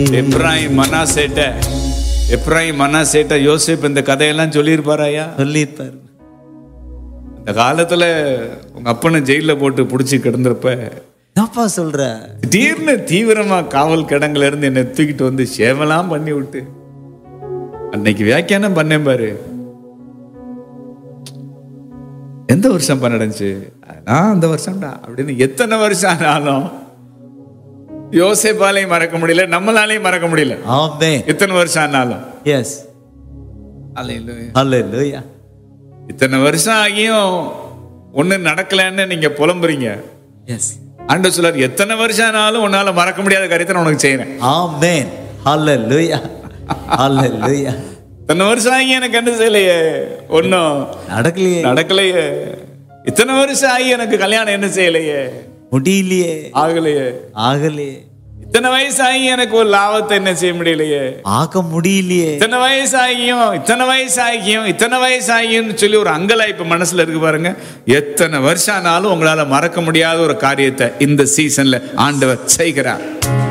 எப்ராஹிம் மனாசேட்ட எப்ராஹிம் மனாசேட்ட யோசேப் இந்த கதையெல்லாம் சொல்லியிருப்பாராயா சொல்லியிருப்பாரு இந்த காலத்துல உங்க அப்பனை ஜெயில போட்டு பிடிச்சி கிடந்திருப்ப என்னப்பா சொல்ற திடீர்னு தீவிரமா காவல் கிடங்குல இருந்து என்னை தூக்கிட்டு வந்து சேவலாம் பண்ணி விட்டு அன்னைக்கு வியாக்கியானம் பண்ணேன் பாரு எந்த வருஷம் நடந்துச்சு நான் அந்த வருஷம்டா அப்படின்னு எத்தனை வருஷம் ஆனாலும் யோசேப்பாலையும் மறக்க முடியல நம்மளாலையும் மறக்க முடியல ஆமே எத்தனை வருஷம் ஆனாலும் எஸ் அல்லேலூயா. அல்லேலூயா இத்தனை வருஷம் ஆகியும் ஒண்ணு நடக்கலைன்னு நீங்க புலம்புறீங்க எஸ் ஆண்டு சொல்லார் எத்தனை வருஷம் ஆனாலும் உன்னால மறக்க முடியாத காரியத்தை நான் உனக்கு செய்யறேன் ஆமென் அல்லேலூயா அல்லேலூயா இத்தனை வருஷம் ஆகி எனக்கு என்ன செய்யலையே ஒன்னும் நடக்கலையே நடக்கலையே இத்தனை வருஷம் ஆகி எனக்கு கல்யாணம் என்ன செய்யலையே முடியலையே ஆகலையே ஆகலையே இத்தனை வயசு ஆகி எனக்கு ஒரு லாபத்தை என்ன செய்ய முடியலையே ஆக முடியலையே இத்தனை வயசு ஆகியும் இத்தனை வயசு ஆகியும் இத்தனை வயசு ஆகியும் சொல்லி ஒரு அங்கலாய்ப்பு மனசுல இருக்கு பாருங்க எத்தனை வருஷம் ஆனாலும் உங்களால மறக்க முடியாத ஒரு காரியத்தை இந்த சீசன்ல ஆண்டவர் செய்கிறார்